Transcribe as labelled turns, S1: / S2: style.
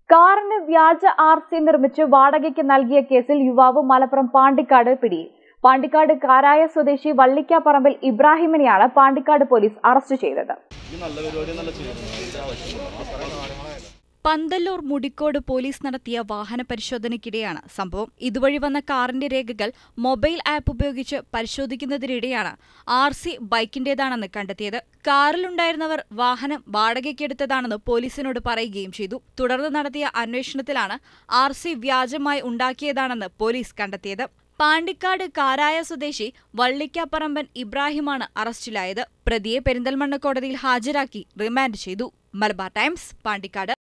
S1: കാറിന് വ്യാജ R C നിർമ്മിച്ച് വാടകയ്ക്ക് നൽകിയ കേസിൽ യുവാവ് മലപ്പുറം പാണ്ടിക്കാട് പിടിയിൽ പാണ്ടിക്കാട് കാരായ സ്വദേശി വള്ളിക്കാപ്പറമ്പിൽ ഇബ്രാഹിമിനെയാണ് പാണ്ടിക്കാട് പോലീസ് അറസ്റ്റ് ചെയ്തത്
S2: ഈ നല്ല പരിപാടി നല്ല ചെയ്യുന്നു അതിന്റെ ആവശ്യമില്ല
S3: പന്തല്ലൂർ മുടിക്കോട് പോലീസ് നടത്തിയ വാഹന പരിശോധനയ്ക്കിടെയാണ് സംഭവം ഇതുവഴി വന്ന കാറിന്റെ രേഖകൾ മൊബൈൽ ആപ്പ് ഉപയോഗിച്ച് പരിശോധിക്കുന്നതിനിടെയാണ് ആർ സി ബൈക്കിന്റേതാണെന്ന് കണ്ടെത്തിയത് കാറിലുണ്ടായിരുന്നവർ വാഹനം വാടകയ്ക്കെടുത്തതാണെന്ന് പോലീസിനോട് പറയുകയും ചെയ്തു തുടർന്ന് നടത്തിയ അന്വേഷണത്തിലാണ് ആർ സി വ്യാജമായി ഉണ്ടാക്കിയതാണെന്ന് പോലീസ് കണ്ടെത്തിയത് പാണ്ടിക്കാട് കാരായ സ്വദേശി വള്ളിക്കാപ്പറമ്പൻ ഇബ്രാഹിമാണ് അറസ്റ്റിലായത് പ്രതിയെ പെരിന്തൽമണ്ണ കോടതിയിൽ ഹാജരാക്കി റിമാൻഡ് ചെയ്തു മലബാർ ടൈംസ് പാണ്ടിക്കാട്